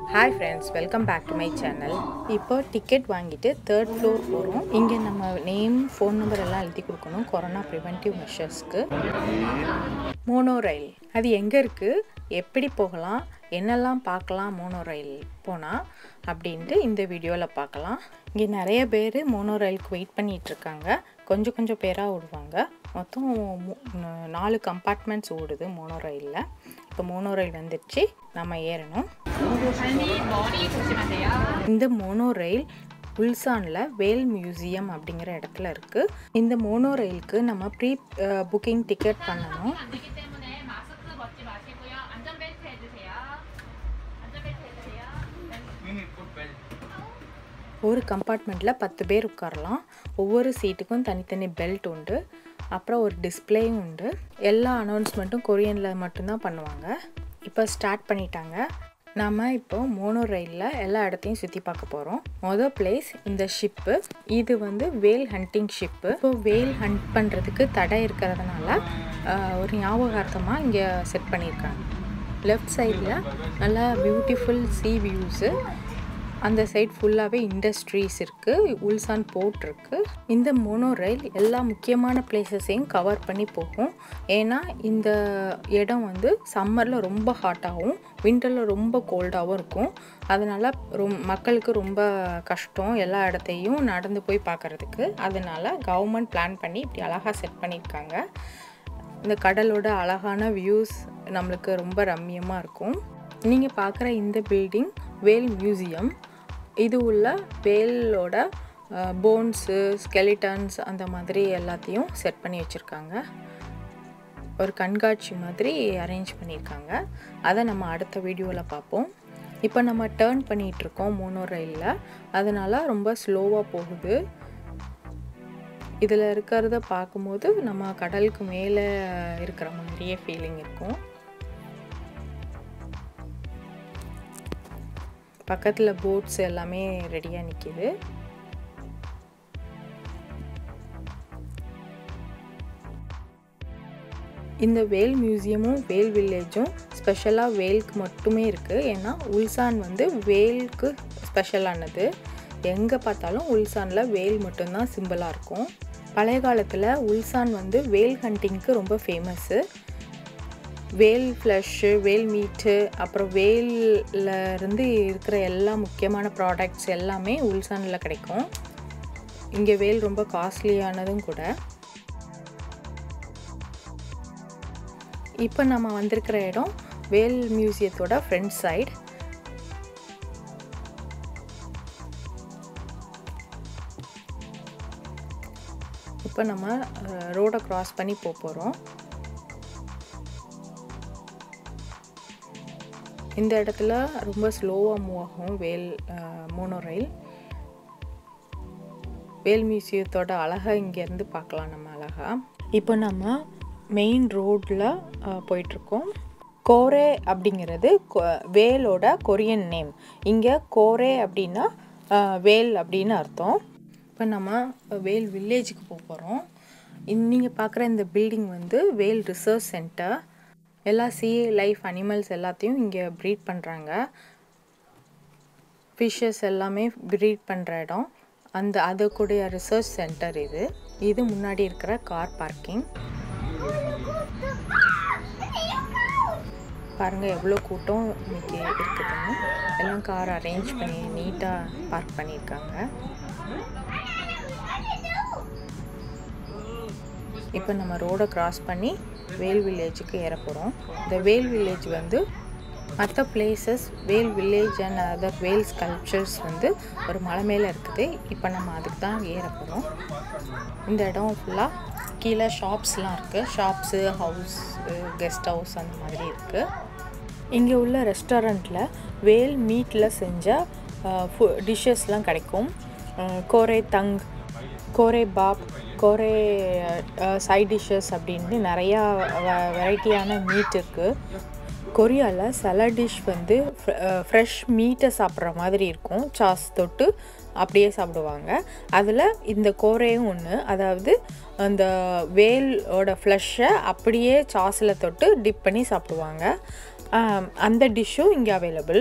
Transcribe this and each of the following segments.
Hi friends welcome back to my channel இப்போ ticket வாங்கிட்டு third floor போகிறோம் இங்கே நம்ம நேம் ஃபோன் நம்பர் எல்லாம் எழுதி கொடுக்கணும் கொரோனா ப்ரிவென்டிவ் மெஷர்ஸ்க்கு மோனோ ரயில் அது எங்கே இருக்குது எப்படி போகலாம் என்னெல்லாம் பார்க்கலாம் மோனோ ரயில் போனால் அப்படின்ட்டு இந்த வீடியோவில் பார்க்கலாம் இங்கே நிறைய பேர் மோனோ ரயிலுக்கு வெயிட் பண்ணிகிட்டு இருக்காங்க கொஞ்சம் கொஞ்சம் பேராக ஓடுவாங்க மொத்தம் மூ- ந- நாலு கம்பார்ட்மெண்ட்ஸ் ஓடுது மோனோ ரயிலில் இப்போ மோனோ ரயில் வந்துடுச்சு நம்ம ஏறணும் இந்த மோனோ ரயில் உல்சானில் வேல் மியூசியம் அப்படிங்கிற இடத்துல இருக்குது இந்த மோனோ ரயிலுக்கு நம்ம ப்ரீ புக்கிங் டிக்கெட் பண்ணணும் 되기 때문에 마스크 벗지 마시고요. 안전벨트 해주세요. 안전벨트 해주세요. ஒரு கம்பார்ட்மெண்ட்டில் பத்து பேர் உட்காரலாம் ஒவ்வொரு சீட்டுக்கும் தனித்தனி பெல்ட் உண்டு அப்புறம் ஒரு டிஸ்ப்ளேயும் உண்டு எல்லா அனௌன்ஸ்மெண்ட்டும் கொரியனில் மட்டும்தான் பண்ணுவாங்க இப்போ ஸ்டார்ட் பண்ணிட்டாங்க நாம் இப்போ மோனோ ரயிலில் எல்லா இடத்தையும் சுற்றி பார்க்க போகிறோம் மொதல் பிளேஸ் இந்த ஷிப்பு இது வந்து வேல் ஹண்டிங் ஷிப்பு இப்போ வேல் ஹண்ட் பண்ணுறதுக்கு தடை இருக்கிறதுனால ஆஹ், ஒரு ஞாபகார்த்தமாக இங்கே செட் பண்ணியிருக்காங்க லெஃப்ட் சைடில் நல்லா பியூட்டிஃபுல் சீ வியூஸு அந்த சைட் ஃபுல்லாகவே இண்டஸ்ட்ரீஸ் இருக்குது உல்சான் போர்ட் இருக்குது இந்த மோனோ ரயில் எல்லா முக்கியமான பிளேசஸையும் கவர் பண்ணி போகும் ஏன்னா இந்த இடம் வந்து சம்மரில் ரொம்ப ஹாட்டாகவும் விண்டரில் ரொம்ப கோல்டாகவும் இருக்கும் அதனால் ரொம் மக்களுக்கு ரொம்ப கஷ்டம் எல்லா இடத்தையும் நடந்து போய் பார்க்குறதுக்கு அதனால் கவர்மெண்ட் பிளான் பண்ணி இப்படி அழகாக செட் பண்ணியிருக்காங்க இந்த கடலோட அழகான வியூஸ் நம்மளுக்கு ரொம்ப ரம்மியமாக இருக்கும் நீங்கள் பார்க்குற இந்த பில்டிங் வேல் மியூசியம் இது உள்ள வேலோட போன்ஸு ஸ்கெலிட்டன்ஸ் அந்த மாதிரி எல்லாத்தையும் செட் பண்ணி வச்சுருக்காங்க ஒரு கண்காட்சி மாதிரி அரேஞ்ச் பண்ணியிருக்காங்க அதை நம்ம அடுத்த வீடியோவில் பார்ப்போம் இப்போ நம்ம டேர்ன் பண்ணிகிட்ருக்கோம் மோனோ ரயிலில் அதனால் ரொம்ப ஸ்லோவாக போகுது இதில் இருக்கிறத பார்க்கும்போது நம்ம கடலுக்கு மேலே இருக்கிற மாதிரியே ஃபீலிங் இருக்கும் பக்கத்தில் போட்ஸ் எல்லாமே ரெடியாக நிற்கிது இந்த வேல் மியூசியமும் வேல் வில்லேஜும் ஸ்பெஷலாக வேலுக்கு மட்டுமே இருக்குது ஏன்னா உல்சான் வந்து வேலுக்கு ஸ்பெஷலானது எங்கே பார்த்தாலும் உல்சானில் வேல் மட்டும்தான் சிம்பிளாக இருக்கும் பழைய காலத்தில் உல்சான் வந்து வேல் ஹண்டிங்க்கு ரொம்ப ஃபேமஸ்ஸு வேல் ஃப்ளஷ்ஷு வேல் மீட்டு அப்புறம் வேல்ல இருந்து இருக்கிற எல்லா முக்கியமான ப்ராடக்ட்ஸ் எல்லாமே உல்சானில் கிடைக்கும் இங்கே வேல் ரொம்ப காஸ்ட்லியானதும் கூட இப்போ நம்ம வந்திருக்கிற இடம் வேல் மியூசியத்தோட ஃப்ரண்ட் சைடு இப்போ நம்ம ரோடை கிராஸ் பண்ணி போக போகிறோம் இந்த இடத்துல ரொம்ப ஸ்லோவாக மூவ் ஆகும் வேல் மோனோ ரயில் வேல் மியூசியத்தோட அழகை இங்கேருந்து பார்க்கலாம் நம்ம அழகா இப்போ நம்ம மெயின் ரோட்டில் போயிட்டுருக்கோம் கோரே அப்படிங்கிறது கொ- வேலோட கொரியன் நேம் இங்கே கோரே அப்படின்னா அஹ், வேல் அப்படின்னு அர்த்தம் இப்போ நம்ம வேல் வில்லேஜுக்கு போக போகிறோம் நீங்கள் பார்க்குற இந்த பில்டிங் வந்து வேல் ரிசர்ச் சென்டர் எல்லா சி லைஃப் அனிமல்ஸ் எல்லாத்தையும் இங்கே ப்ரீட் பண்ணுறாங்க ஃபிஷ்ஷஸ் எல்லாமே ப்ரீட் பண்ணுற இடம் அந்த அதுக்குடைய ரிசர்ச் சென்டர் இது இது முன்னாடி இருக்கிற கார் பார்க்கிங் பாருங்கள் எவ்வளோ கூட்டம் இன்னைக்கு இருக்குதுன்னு எல்லாம் கார் அரேஞ்ச் பண்ணி நீட்டாக பார்க் பண்ணியிருக்காங்க இப்போ நம்ம ரோடை கிராஸ் பண்ணி வேல் வில்லேஜுக்கு ஏற போகிறோம் இந்த வேல் வில்லேஜ் வந்து மற்ற places whale village and other whale sculptures வந்து ஒரு மலை மேலே இருக்குது இப்போ நம்ம அதுக்கு தான் ஏற போகிறோம் இந்த இடம் ஃபுல்லாக கீழே ஷாப்ஸ்லாம் இருக்குது ஷாப்ஸு ஹவுஸ் கெஸ்ட் ஹவுஸ் அந்த மாதிரி இருக்குது இங்கே உள்ள ரெஸ்டாரண்ட்டில் வேல் மீட்டில் செஞ்ச டிஷ்ஷஸ்லாம் கிடைக்கும் அஹ், கோரே தங் கோரே பாப் கோரே சைட் டிஷ்ஷஸ் அப்படின்னு நிறையா வெரைட்டியான மீட் இருக்குது கொரியாவில் சில டிஷ் வந்து ஃப்ரெஷ் மீட்டை சாப்பிட்ற மாதிரி இருக்கும் சாஸ் தொட்டு அப்படியே சாப்பிடுவாங்க அதில் இந்த கோரையும் ஒன்று அதாவது அந்த வேலோட ஃப்ளஷை அப்படியே சாஸில் தொட்டு டிப் பண்ணி சாப்பிடுவாங்க ஆம், அந்த டிஷ்ஷும் இங்கே அவைலபிள்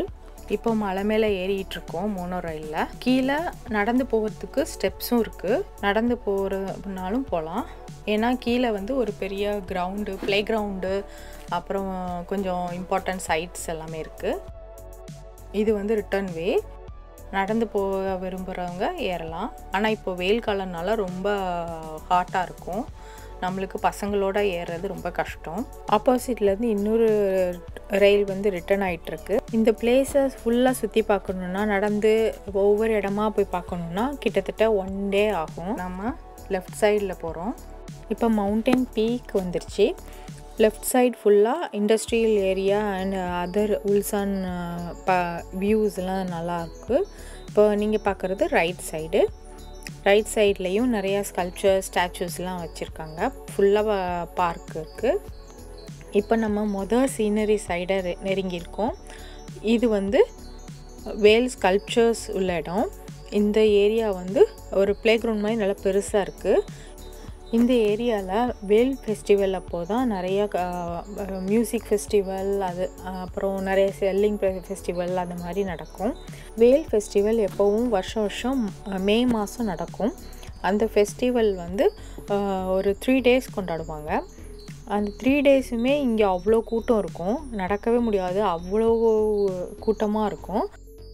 இப்போ மலை மேலே ஏறிட்டு இருக்கோம் மோனோ ரயிலில் கீழே நடந்து போகிறதுக்கு ஸ்டெப்ஸும் இருக்குது நடந்து போகிறதுனாலும் போகலாம் ஏன்னா கீழே வந்து ஒரு பெரிய கிரவுண்டு ப்ளே கிரவுண்டு அப்புறம் கொஞ்சம் இம்பார்ட்டன்ட் சைட்ஸ் எல்லாமே இருக்குது இது வந்து ரிட்டர்ன் வே நடந்து போக விரும்புகிறவங்க ஏறலாம் ஆனால் இப்போ வெயில் காலம்னால ரொம்ப ஹாட்டாக இருக்கும் நம்மளுக்கு பசங்களோட ஏறுறது ரொம்ப கஷ்டம் ஆப்போசிட்லேருந்து இன்னொரு ரயில் வந்து ரிட்டர்ன் ஆகிட்டுருக்கு இந்த பிளேஸை ஃபுல்லாக சுற்றி பார்க்கணுன்னா நடந்து ஒவ்வொரு இடமா போய் பார்க்கணுன்னா கிட்டத்தட்ட ஒன் டே ஆகும் நம்ம லெஃப்ட் சைடில் போகிறோம் இப்போ மவுண்டன் பீக் வந்துருச்சு லெஃப்ட் சைடு ஃபுல்லாக industrial area and other Ulsan ப வியூஸ்லாம் நல்லாயிருக்கு இப்போ நீங்கள் பார்க்குறது ரைட் சைடு ரைட் சைட்லேயும் நிறையா ஸ்கல்ப்சர் ஸ்டாச்சூஸ்லாம் வச்சுருக்காங்க ஃபுல்லாக பார்க் இருக்குது இப்போ நம்ம மொதல் சீனரி சைடை நெருங்கியிருக்கோம் இது வந்து வேல் ஸ்கல்ப்சர்ஸ் உள்ள இடம் இந்த ஏரியா வந்து ஒரு ப்ளே கிரவுண்ட் மாதிரி நல்லா பெருசாக இருக்குது இந்த ஏரியாவில் வேல் ஃபெஸ்டிவல் அப்போது தான் நிறைய மியூசிக் ஃபெஸ்டிவல் அது அப்புறம் நிறைய செல்லிங் ஃபெஸ்டிவல் அந்த மாதிரி நடக்கும் வேல் ஃபெஸ்டிவல் எப்போவும் வருஷம் வருஷம் மே மாதம் நடக்கும் அந்த ஃபெஸ்டிவல் வந்து ஒரு த்ரீ டேஸ் கொண்டாடுவாங்க அந்த த்ரீ டேஸுமே இங்கே அவ்வளோ கூட்டம் இருக்கும் நடக்கவே முடியாது அவ்வளோ கூட்டமாக இருக்கும்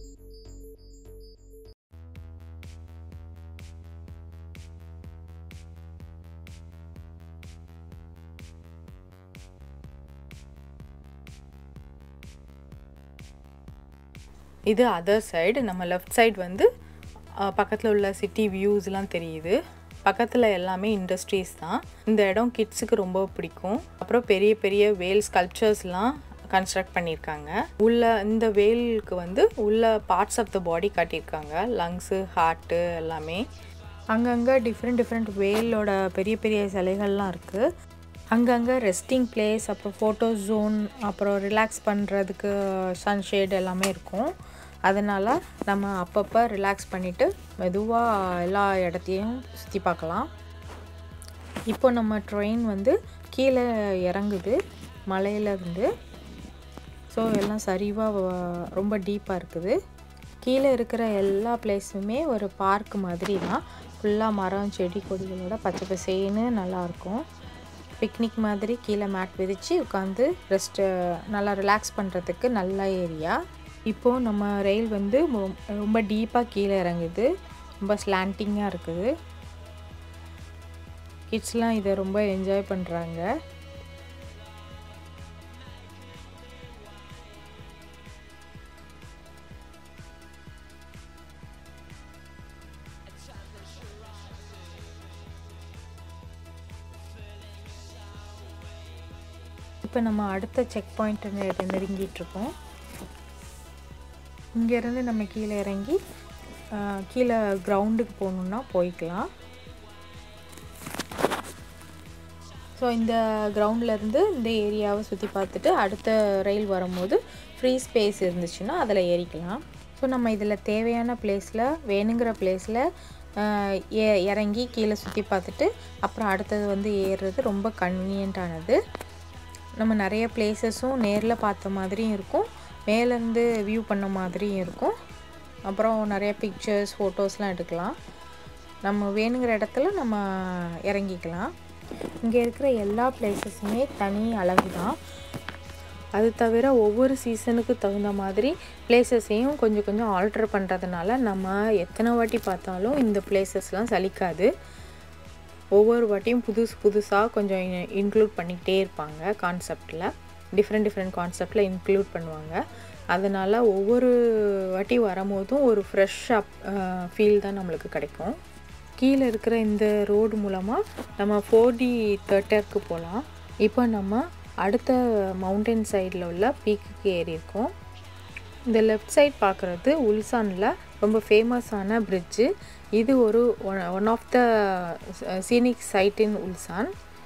இது அதர் சைடு நம்ம லெஃப்ட் சைடு வந்து பக்கத்தில் உள்ள சிட்டி வியூஸ்லாம் தெரியுது பக்கத்தில் எல்லாமே இண்டஸ்ட்ரீஸ் தான் இந்த இடம் கிட்ஸுக்கு ரொம்ப பிடிக்கும் அப்புறம் பெரிய பெரிய வேல் ஸ்கல்ப்சர்ஸ்லாம் கன்ஸ்ட்ரக்ட் பண்ணியிருக்காங்க உள்ள இந்த வேலுக்கு வந்து உள்ள பார்ட்ஸ் ஆஃப் த பாடி காட்டியிருக்காங்க லங்ஸு ஹார்ட்டு எல்லாமே அங்கங்கே டிஃப்ரெண்ட் டிஃப்ரெண்ட் வேலோட பெரிய பெரிய சிலைகள்லாம் இருக்குது அங்கங்கே ரெஸ்டிங் பிளேஸ் அப்புறம் ஃபோட்டோ ஜோன் அப்புறம் ரிலாக்ஸ் பண்ணுறதுக்கு சன்ஷேட் எல்லாமே இருக்கும் அதனால் நம்ம அப்பப்போ ரிலாக்ஸ் பண்ணிவிட்டு மெதுவாக எல்லா இடத்தையும் சுற்றி பார்க்கலாம் இப்போ நம்ம ட்ரெயின் வந்து கீழே இறங்குது மலையிலேருந்து ஸோ எல்லாம் சரிவாக ரொம்ப டீப்பாக இருக்குது கீழே இருக்கிற எல்லா பிளேஸுமே ஒரு பார்க் மாதிரி தான் ஃபுல்லாக மரம் செடி கொடிகளோட பச்சை பசேன்னு நல்லாயிருக்கும் பிக்னிக் மாதிரி கீழே மேட் விரித்து உட்காந்து ரெஸ்ட்டு நல்லா ரிலாக்ஸ் பண்ணுறதுக்கு நல்ல ஏரியா இப்போது நம்ம ரயில் வந்து ரொம்ப டீப்பாக கீழே இறங்குது ரொம்ப ஸ்லாண்டிங்காக இருக்குது கிட்ஸ்லாம் இதை ரொம்ப என்ஜாய் பண்ணுறாங்க இப்போ நம்ம அடுத்த செக் பாயிண்ட் நெருங்கிட்டுருக்கோம் இங்கேருந்து நம்ம கீழே இறங்கி கீழே கிரவுண்டுக்கு போகணுன்னா போய்க்கலாம் ஸோ இந்த கிரவுண்ட்லேருந்து இந்த ஏரியாவை சுற்றி பார்த்துட்டு அடுத்த ரயில் வரும்போது ஃப்ரீ ஸ்பேஸ் இருந்துச்சுன்னா அதில் ஏறிக்கலாம் ஸோ நம்ம இதில் தேவையான பிளேஸில் வேணுங்கிற பிளேஸில் ஏ இறங்கி கீழே சுற்றி பார்த்துட்டு அப்புறம் அடுத்தது வந்து ஏறுறது ரொம்ப கன்வீனியண்ட்டானது நம்ம நிறைய பிளேசஸும் நேரில் பார்த்த மாதிரியும் இருக்கும் மேலேருந்து வியூ பண்ண மாதிரியும் இருக்கும் அப்புறம் நிறைய பிக்சர்ஸ் ஃபோட்டோஸ்லாம் எடுக்கலாம் நம்ம வேணுங்கிற இடத்துல நம்ம இறங்கிக்கலாம் இங்கே இருக்கிற எல்லா பிளேசஸுமே தனி அழகு தான் அது தவிர ஒவ்வொரு சீசனுக்கு தகுந்த மாதிரி பிளேசஸையும் கொஞ்சம் கொஞ்சம் ஆல்ட்ரு பண்ணுறதுனால நம்ம எத்தனை வாட்டி பார்த்தாலும் இந்த பிளேசஸ்லாம் சலிக்காது ஒவ்வொரு வாட்டியும் புதுசு புதுசாக கொஞ்சம் இன்க்ளூட் பண்ணிக்கிட்டே இருப்பாங்க கான்செப்டில் டிஃப்ரெண்ட் டிஃப்ரெண்ட் கான்செப்டில் இன்க்ளூட் பண்ணுவாங்க அதனால் ஒவ்வொரு வாட்டி வரும்போதும் ஒரு ஃப்ரெஷ் அப் ஃபீல் தான் நம்மளுக்கு கிடைக்கும் கீழே இருக்கிற இந்த ரோடு மூலமாக நம்ம ஃபோர் டி தேட்டருக்கு போகலாம் இப்போ நம்ம அடுத்த மவுண்டன் சைடில் உள்ள பீக்குக்கு ஏறி இருக்கோம் இந்த லெஃப்ட் சைட் பார்க்குறது உல்சானில் ரொம்ப ஃபேமஸான பிரிட்ஜு இது ஒரு one of the scenic site in Ulsan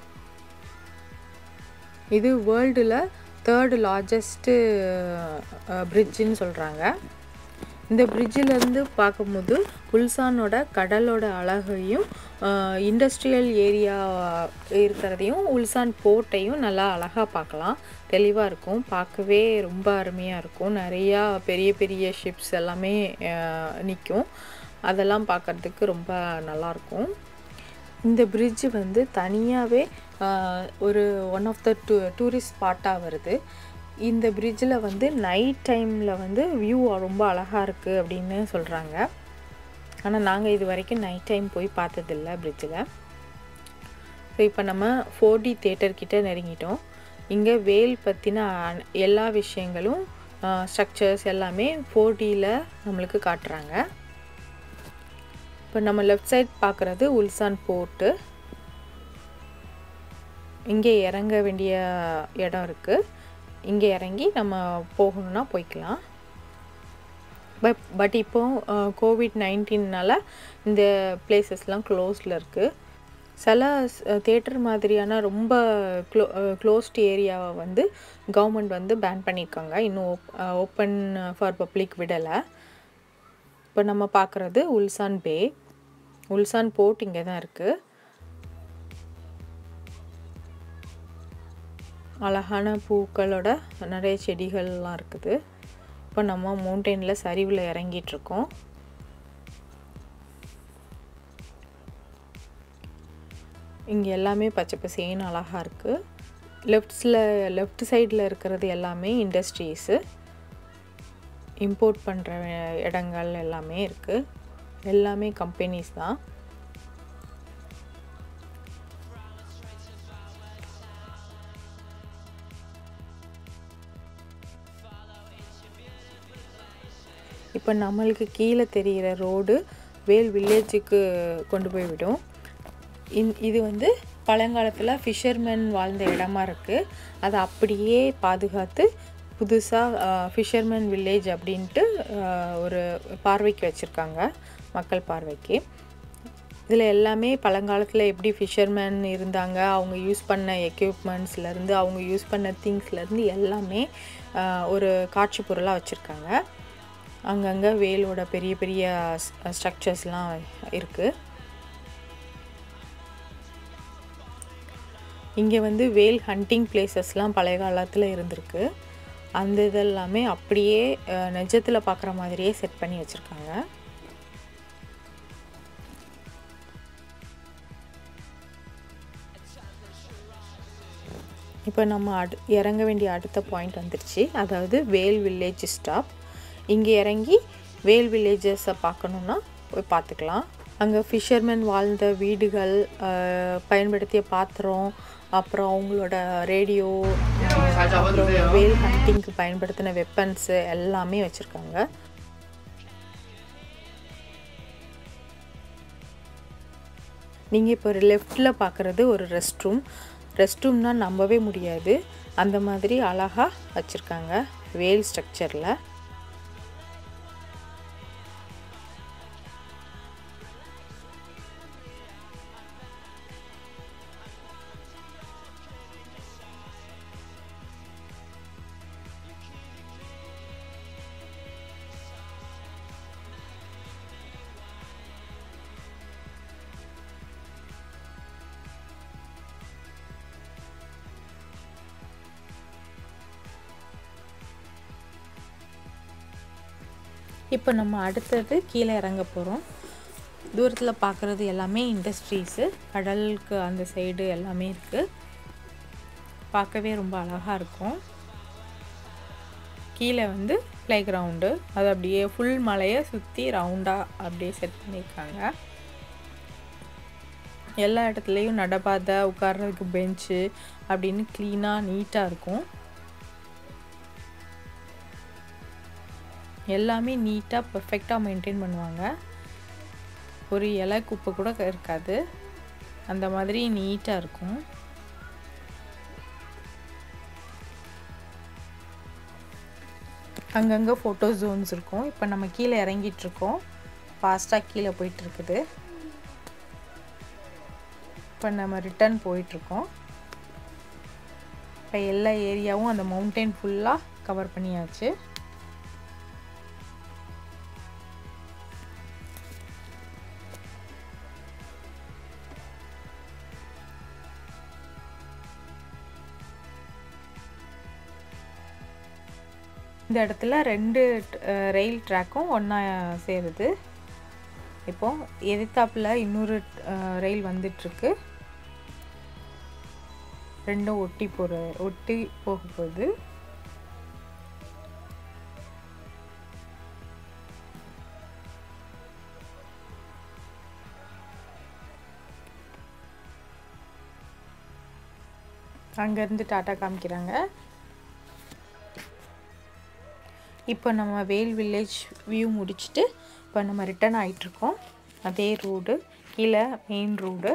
இது வேர்ல்டில் தேர்டு லார்ஜஸ்ட்டு பிரிட்ஜுன்னு சொல்கிறாங்க இந்த பிரிட்ஜிலேருந்து பார்க்கும்போது உல்சானோட கடலோட அழகையும் இண்டஸ்ட்ரியல் ஏரியா இருக்கிறதையும் உல்சான் போர்ட்டையும் நல்லா அழகாக பார்க்கலாம் தெளிவாக இருக்கும் பார்க்கவே ரொம்ப அருமையாக இருக்கும் நிறையா பெரிய பெரிய ஷிப்ஸ் எல்லாமே நிற்கும் அதெல்லாம் பார்க்குறதுக்கு ரொம்ப நல்லாயிருக்கும் இந்த bridge வந்து தனியாகவே ஒரு one of the two tourist ஸ்பாட்டாக வருது இந்த பிரிட்ஜில் வந்து நைட் டைமில் வந்து வியூ ரொம்ப அழகாக இருக்குது அப்படின்னு சொல்கிறாங்க ஆனால் நாங்கள் இது வரைக்கும் நைட் டைம் போய் பார்த்ததில்ல பிரிட்ஜில் ஸோ இப்போ நம்ம ஃபோர் டி தேட்டர்கிட்ட நெருங்கிட்டோம் இங்கே வேல் பற்றின அன- எல்லா விஷயங்களும் ஸ்ட்ரக்சர்ஸ் எல்லாமே ஃபோர் டியில் நம்மளுக்கு காட்டுறாங்க இப்போ நம்ம லெஃப்ட் சைட் பார்க்குறது உல்சான் போர்ட்டு இங்கே இறங்க வேண்டிய இடம் இருக்குது இங்கே இறங்கி நம்ம போகணுன்னா போய்க்கலாம் பட் பட் இப்போ கோவிட் நைன்டீன்னால இந்த பிளேசஸ்லாம் க்ளோஸில் இருக்குது சில தேட்டர் மாதிரியான ரொம்ப க்ளோ க்ளோஸ்ட் ஏரியாவை வந்து கவர்மெண்ட் வந்து பேன் பண்ணியிருக்காங்க இன்னும் ஓப்பன் ஃபார் பப்ளிக் விடலை இப்போ நம்ம பார்க்குறது உல்சான் பே உல்சான் போர்ட் இங்கே தான் இருக்குது அழகான பூக்களோட நிறைய செடிகள்லாம் இருக்குது இப்போ நம்ம மவுண்டெயினில் சரிவில் இறங்கிட்டுருக்கோம் இங்கே எல்லாமே பச்சை பசேன்னு அழகாக இருக்குது லெஃப்ட்ஸில் லெஃப்ட் சைடில் இருக்கிறது எல்லாமே இண்டஸ்ட்ரீஸு இம்போர்ட் பண்ணுற இடங்கள் எல்லாமே இருக்குது எல்லாமே கம்பெனிஸ் தான் இப்போ நம்மளுக்கு கீழே தெரிகிற ரோடு வேல் வில்லேஜுக்கு கொண்டு போய் விடும் இந் இது வந்து பழங்காலத்தில் ஃபிஷர்மேன் வாழ்ந்த இடமா இருக்குது அதை அப்படியே பாதுகாத்து புதுசாக ஃபிஷர்மேன் வில்லேஜ் அப்படின்ட்டு ஆஹ், ஒரு பார்வைக்கு வச்சுருக்காங்க மக்கள் பார்வைக்கு இதில் எல்லாமே பழங்காலத்தில் எப்படி ஃபிஷர்மேன் இருந்தாங்க அவங்க யூஸ் பண்ண எக்யூப்மெண்ட்ஸ்லேருந்து அவங்க யூஸ் பண்ண திங்ஸ்லேருந்து எல்லாமே ஆஹ், ஒரு காட்சி பொருளாக வச்சுருக்காங்க அங்கங்கே வேலோட பெரிய பெரிய ஸ்ட்ரக்சர்ஸ்லாம் இருக்குது இங்கே வந்து வேல் ஹண்டிங் பிளேசஸ்லாம் பழைய காலத்தில் இருந்திருக்கு அந்த இதெல்லாமே அப்படியே நிஜத்தில் பார்க்குற மாதிரியே செட் பண்ணி வச்சுருக்காங்க இப்போ நம்ம அடு இறங்க வேண்டிய அடுத்த பாயிண்ட் வந்துருச்சு அதாவது வேல் வில்லேஜ் ஸ்டாப் இங்கே இறங்கி வேல் வில்லேஜஸை பார்க்கணுன்னா போய் பார்த்துக்கலாம் அங்கே ஃபிஷர்மேன் வாழ்ந்த வீடுகள் ஆஹ், பயன்படுத்திய பாத்திரம் அப்புறம் அவங்களோட ரேடியோ அப்புறம் வேல் ஹண்டிங்க்கு பயன்படுத்தின வெப்பன்ஸு எல்லாமே வச்சுருக்காங்க நீங்கள் இப்போ ஒரு லெஃப்டில் பார்க்குறது ஒரு ரெஸ்ட் ரூம் ரெஸ்ட் ரூம்னா நம்பவே முடியாது அந்த மாதிரி அழகாக வச்சுருக்காங்க வேல் ஸ்ட்ரக்சரில் இப்போ நம்ம அடுத்தது கீழே இறங்க போகிறோம் தூரத்தில் பார்க்குறது எல்லாமே இண்டஸ்ட்ரீஸு கடலுக்கு அந்த சைடு எல்லாமே இருக்குது பார்க்கவே ரொம்ப அழகாக இருக்கும் கீழே வந்து ப்ளே கிரவுண்டு அது அப்படியே ஃபுல் மலையை சுற்றி ரவுண்டாக அப்படியே செட் பண்ணியிருக்காங்க எல்லா இடத்துலையும் நடப்பாதை உட்கார்றதுக்கு பெஞ்சு அப்படின்னு க்ளீனாக நீட்டாக இருக்கும் எல்லாமே நீட்டாக பர்ஃபெக்டாக மெயின்டைன் பண்ணுவாங்க ஒரு இலை குப்பை கூட இருக்காது அந்த மாதிரி நீட்டாக இருக்கும் அங்கங்கே ஃபோட்டோ ஜோன்ஸ் இருக்கும் இப்போ நம்ம கீழே இறங்கிட்டு இருக்கோம் ஃபாஸ்ட்டாக கீழே போயிட்டுருக்குது இப்போ நம்ம ரிட்டர்ன் போயிட்டுருக்கோம் இப்போ எல்லா ஏரியாவும் அந்த மவுண்டெயின் ஃபுல்லாக கவர் பண்ணியாச்சு இந்த இடத்துல ரெண்டு ரயில் ட்ராக்கும் ஒன்றா சேருது இப்போ எதிர்த்தாப்புல இன்னொரு ரயில் வந்துட்டுருக்கு ரெண்டும் ஒட்டி போகிற ஒட்டி போக போகுது அங்கேருந்து டாட்டா காமிக்கிறாங்க இப்போ நம்ம வேல் வில்லேஜ் வியூ முடிச்சுட்டு இப்போ நம்ம ரிட்டர்ன் ஆகிட்ருக்கோம் அதே ரோடு கீழே மெயின் ரோடு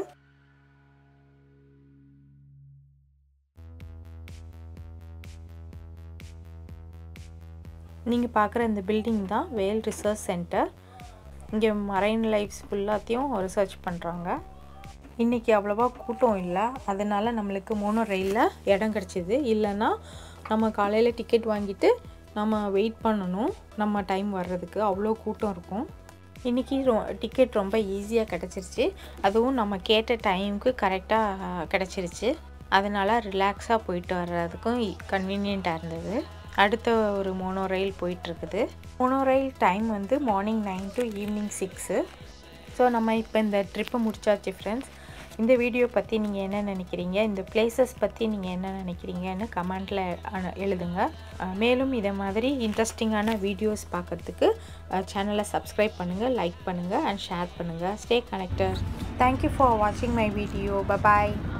நீங்கள் பார்க்குற இந்த பில்டிங் தான் வேல் ரிசர்ச் சென்டர் இங்கே மரைன் லைஃப்ஸ் ஃபுல்லாத்தையும் ரிசர்ச் பண்ணுறாங்க இன்றைக்கி அவ்வளோவா கூட்டம் இல்லை அதனால் நம்மளுக்கு மோனோ ரயிலில் இடம் கிடச்சிது இல்லைன்னா நம்ம காலையில் டிக்கெட் வாங்கிட்டு நம்ம வெயிட் பண்ணணும் நம்ம டைம் வர்றதுக்கு அவ்வளோ கூட்டம் இருக்கும் இன்றைக்கி ரொ டிக்கெட் ரொம்ப ஈஸியாக கிடச்சிருச்சு அதுவும் நம்ம கேட்ட டைமுக்கு கரெக்டாக கிடச்சிருச்சு அதனால் ரிலாக்ஸாக போயிட்டு வர்றதுக்கும் கன்வீனியண்ட்டாக இருந்தது அடுத்த ஒரு மோனோ ரயில் போயிட்டுருக்குது மோனோ ரயில் டைம் வந்து morning nine to evening six so நம்ம இப்போ இந்த ட்ரிப்பை முடிச்சாச்சு ஃப்ரெண்ட்ஸ் இந்த வீடியோ பற்றி நீங்கள் என்ன நினைக்கிறீங்க இந்த பிளேசஸ் பற்றி நீங்கள் என்ன நினைக்கிறீங்கன்னு கமெண்ட்டில் எழுதுங்க மேலும் இதை மாதிரி இன்ட்ரெஸ்டிங்கான வீடியோஸ் பார்க்குறதுக்கு சேனலை சப்ஸ்கிரைப் பண்ணுங்கள் லைக் பண்ணுங்கள் அண்ட் ஷேர் பண்ணுங்கள் ஸ்டே கனெக்டட் தேங்க்யூ ஃபார் வாட்சிங் மை வீடியோ பபாய்